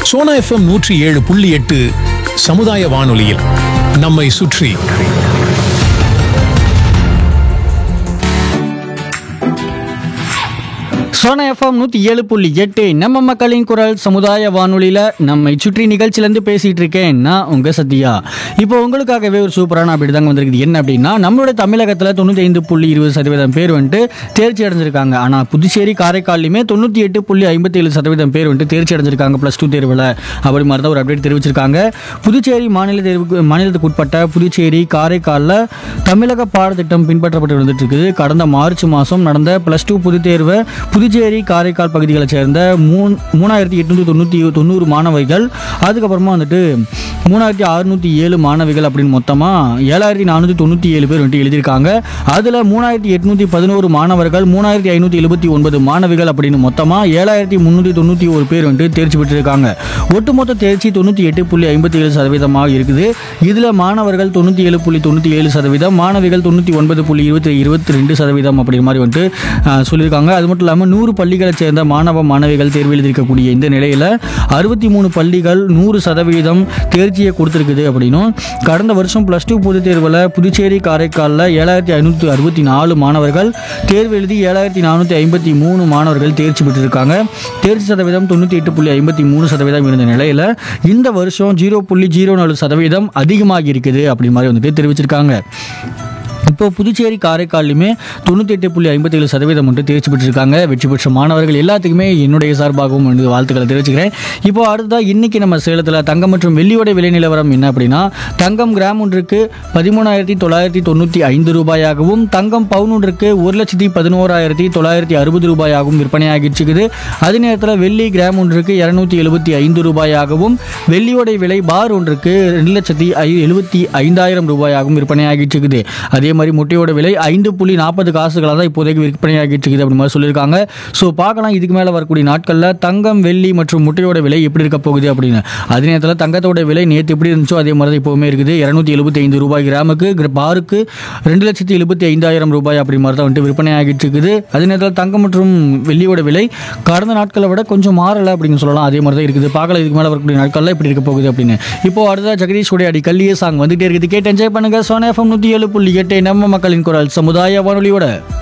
Sona FM நூற்றி ஏழு புள்ளி எட்டு சமுதாய வானொலியில் நம்மை சுற்றி சோனா எஃப்எம் நூற்றி ஏழு புள்ளி எட்டு நம்ம மக்களின் குரல் சமுதாய வானொலியில் நம்மை சுற்றி நிகழ்ச்சியிலேருந்து பேசிகிட்டு இருக்கேன் நான் உங்கள் சத்யா இப்போ உங்களுக்காகவே ஒரு சூப்பரான அப்படி தாங்க வந்திருக்குது என்ன அப்படின்னா நம்மளோட தமிழகத்தில் தொண்ணூற்றி ஐந்து புள்ளி இருபது சதவீதம் பேர் வந்துட்டு தேர்ச்சி அடைஞ்சிருக்காங்க ஆனால் புதுச்சேரி காரைக்கால்லையுமே தொண்ணூற்றி எட்டு புள்ளி ஐம்பத்தி ஏழு சதவீதம் பேர் வந்துட்டு தேர்ச்சி அடைஞ்சிருக்காங்க ப்ளஸ் டூ தேர்வில் அப்படி மாதிரி தான் ஒரு அப்டேட் தெரிவிச்சிருக்காங்க புதுச்சேரி மாநில தேர்வுக்கு மாநிலத்துக்கு உட்பட்ட புதுச்சேரி காரைக்காலில் தமிழக பாடத்திட்டம் பின்பற்றப்பட்டு வந்துட்டு இருக்குது கடந்த மார்ச் மாதம் நடந்த ப்ளஸ் டூ பொதுத் தேர்வை புதுச்சேரி காரைக்கால் பகுதிகளைச் சேர்ந்த மூணு மூணாயிரத்தி எட்நூற்றி தொண்ணூற்றி தொண்ணூறு மாணவிகள் அதுக்கப்புறமா வந்துட்டு மூணாயிரத்தி அறுநூற்றி ஏழு மாணவிகள் அப்படின்னு மொத்தமாக ஏழாயிரத்தி நானூற்றி தொண்ணூற்றி ஏழு பேர் வந்துட்டு எழுதியிருக்காங்க அதில் மூணாயிரத்தி எட்நூற்றி பதினோரு மாணவர்கள் மூணாயிரத்தி ஐநூற்றி எழுபத்தி ஒன்பது மாணவிகள் அப்படின்னு மொத்தமாக ஏழாயிரத்தி முந்நூற்றி தொண்ணூற்றி ஒரு பேர் வந்துட்டு தேர்ச்சி பெற்றிருக்காங்க ஒட்டுமொத்த தேர்ச்சி தொண்ணூற்றி எட்டு புள்ளி ஐம்பத்தி ஏழு சதவீதமாக இருக்குது இதில் மாணவர்கள் தொண்ணூற்றி ஏழு புள்ளி தொண்ணூற்றி ஏழு சதவீதம் மாணவிகள் தொண்ணூற்றி ஒன்பது புள்ளி இருபத்தி இருபத்தி ரெண்டு சதவீதம் அப்படிங்கிற மாதிரி வந்துட்டு ஆஹ், சொல்லியிருக்காங்க அது மட்டும் இல்லாமல் நூறு பள்ளிகளைச் சேர்ந்த மாணவ மாணவிகள் தேர்வு எழுதியிருக்கக்கூடிய இந்த நிலையில் அறுபத்தி மூணு பள்ளிகள் நூறு சதவீதம் தேர்ச்சியை கொடுத்துருக்குது அப்படின்னும் கடந்த வருஷம் ப்ளஸ் டூ பொதுத் தேர்வில் புதுச்சேரி காரைக்காலில் ஏழாயிரத்தி ஐநூற்றி அறுபத்தி நாலு மாணவர்கள் தேர்வு எழுதி ஏழாயிரத்தி நானூற்றி ஐம்பத்தி மூணு மாணவர்கள் தேர்ச்சி பெற்றிருக்காங்க தேர்ச்சி சதவீதம் தொண்ணூற்றி எட்டு புள்ளி ஐம்பத்தி மூணு சதவீதம் இருந்த நிலையில் இந்த வருஷம் ஜீரோ புள்ளி ஜீரோ நாலு சதவீதம் அதிகமாகி இருக்குது அப்படி மாதிரி வந்துட்டு தெரிவிச்சிருக்காங்க இப்போ புதுச்சேரி காரைக்கால்லையுமே தொண்ணூற்றி எட்டு புள்ளி ஐம்பத்தி ஏழு சதவீதம் மட்டும் தேர்ச்சி பெற்றிருக்காங்க வெற்றி பெற்ற மாணவர்கள் எல்லாத்துக்குமே என்னுடைய சார்பாகவும் வந்து வாழ்த்துக்களை தெரிவிச்சுக்கிறேன் இப்போ அடுத்ததாக இன்னைக்கு நம்ம சேலத்தில் தங்கம் மற்றும் வெள்ளியோட விலை நிலவரம் என்ன அப்படின்னா தங்கம் கிராம் ஒன்றுக்கு பதிமூணாயிரத்தி தொள்ளாயிரத்தி தொண்ணூற்றி ஐந்து ரூபாயாகவும் தங்கம் பவுன் ஒன்றுக்கு ஒரு லட்சத்தி பதினோராயிரத்தி தொள்ளாயிரத்தி அறுபது ரூபாயாகவும் விற்பனையாகிட்டு இருக்குது அதே நேரத்தில் வெள்ளி கிராம் ஒன்றுக்கு இரநூத்தி எழுபத்தி ஐந்து ரூபாயாகவும் வெள்ளியோட விலை பார் ஒன்றுக்கு ரெண்டு லட்சத்தி ஐ எழுபத்தி ஐந்தாயிரம் ரூபாயாகவும் விற்பனையாகிட்டு இருக்குது அதே மாதிரி முட்டையோட விலை ஐந்து புள்ளி நாற்பது காசுகளாக தான் இப்போதைக்கு விற்பனையாகிட்டு இருக்குது அப்படி மாதிரி சொல்லியிருக்காங்க ஸோ பார்க்கலாம் இதுக்கு மேலே வரக்கூடிய நாட்களில் தங்கம் வெள்ளி மற்றும் முட்டையோட விலை எப்படி இருக்க போகுது அப்படின்னு அதே நேரத்தில் தங்கத்தோட விலை நேற்று எப்படி இருந்துச்சோ அதே மாதிரி தான் இப்போவுமே இருக்குது இரநூத்தி எழுபத்தி ஐந்து ரூபாய் கிராமுக்கு கிர- பாருக்கு ரெண்டு லட்சத்தி எழுபத்தி ஐந்தாயிரம் ரூபாய் அப்படி மாதிரி தான் வந்துட்டு விற்பனை ஆகிட்டு இருக்குது அதே நேரத்தில் தங்கம் மற்றும் வெள்ளியோட விலை கடந்த நாட்களை விட கொஞ்சம் மாறலை அப்படின்னு சொல்லலாம் அதே மாதிரி தான் இருக்குது பார்க்கலாம் இதுக்கு மேலே வரக்கூடிய நாட்களில் எப்படி இருக்க போகுது அப்படின்னு இப்போ அடுத்த ஜெகதீஷ் உடைய அடி கல்லியே சாங் வந்துட்டே இருக்குது கேட்டு என்ஜாய் பண்ணுங்க சோனா எஃப்எம் நூற்றி ஏழு புள்ளி எட்டு நம்ம மக்களின் குரல் சமுதாய வானொலியோட